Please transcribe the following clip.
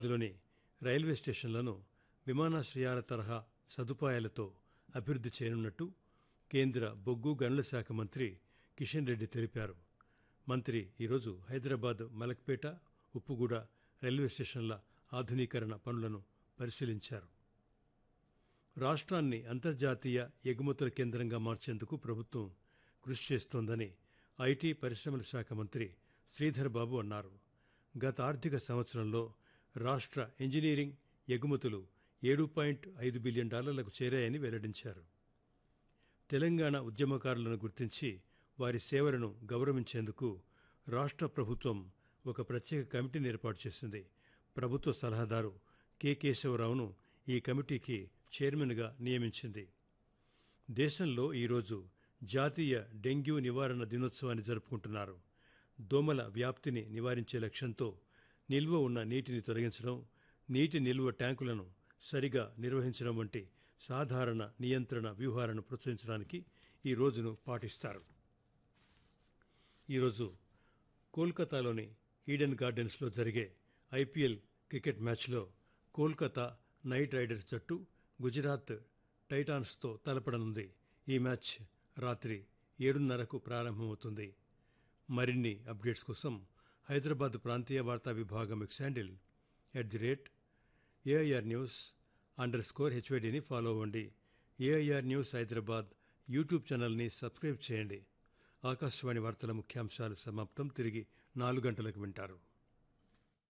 లోని రైల్వే స్టేషన్లను విమానాశ్రయాల తరహా సదుపాయాలతో అభివృద్ధి చేయనున్నట్టు కేంద్ర బొగ్గు గనుల శాఖ మంత్రి కిషన్ రెడ్డి తెలిపారు మంత్రి ఈరోజు హైదరాబాద్ మలక్పేట ఉప్పుగూడ రైల్వే స్టేషన్ల ఆధునీకరణ పనులను పరిశీలించారు రాష్ట్రాన్ని అంతర్జాతీయ ఎగుమతుల కేంద్రంగా మార్చేందుకు ప్రభుత్వం కృషి చేస్తోందని ఐటీ పరిశ్రమల శాఖ మంత్రి శ్రీధర్ బాబు అన్నారు గత ఆర్థిక సంవత్సరంలో రాష్ట్ర ఇంజనీరింగ్ ఎగుమతులు ఏడు పాయింట్ ఐదు బిలియన్ డాలర్లకు చేరాయని వెల్లడించారు తెలంగాణ ఉద్యమకారులను గుర్తించి వారి సేవలను గౌరవించేందుకు రాష్ట్ర ప్రభుత్వం ఒక ప్రత్యేక కమిటీని ఏర్పాటు చేసింది ప్రభుత్వ సలహాదారు కె కేశవరావును ఈ కమిటీకి చైర్మన్గా నియమించింది దేశంలో ఈరోజు జాతీయ డెంగ్యూ నివారణ దినోత్సవాన్ని జరుపుకుంటున్నారు దోమల వ్యాప్తిని నివారించే లక్ష్యంతో నిల్వ ఉన్న నీటిని తొలగించడం నీటి నిల్వ ట్యాంకులను సరిగా నిర్వహించడం వంటి సాధారణ నియంత్రణ వ్యూహాలను ప్రోత్సహించడానికి ఈ రోజును పాటిస్తారు ఈరోజు కోల్కతాలోని ఈడెన్ గార్డెన్స్లో జరిగే ఐపీఎల్ క్రికెట్ మ్యాచ్లో కోల్కతా నైట్ రైడర్స్ జట్టు గుజరాత్ టైటాన్స్తో తలపడనుంది ఈ మ్యాచ్ రాత్రి ఏడున్నరకు ప్రారంభమవుతుంది మరిన్ని అప్డేట్స్ కోసం హైదరాబాద్ ప్రాంతీయ వార్తా విభాగం X handle at the rate AIR news under score హెచ్వైడిని ఫాలో అవ్వండి ఏఐఆర్ న్యూస్ హైదరాబాద్ యూట్యూబ్ ఛానల్ని సబ్స్క్రైబ్ చేయండి ఆకాశవాణి వార్తల ముఖ్యాంశాలు సమాప్తం తిరిగి నాలుగు గంటలకు వింటారు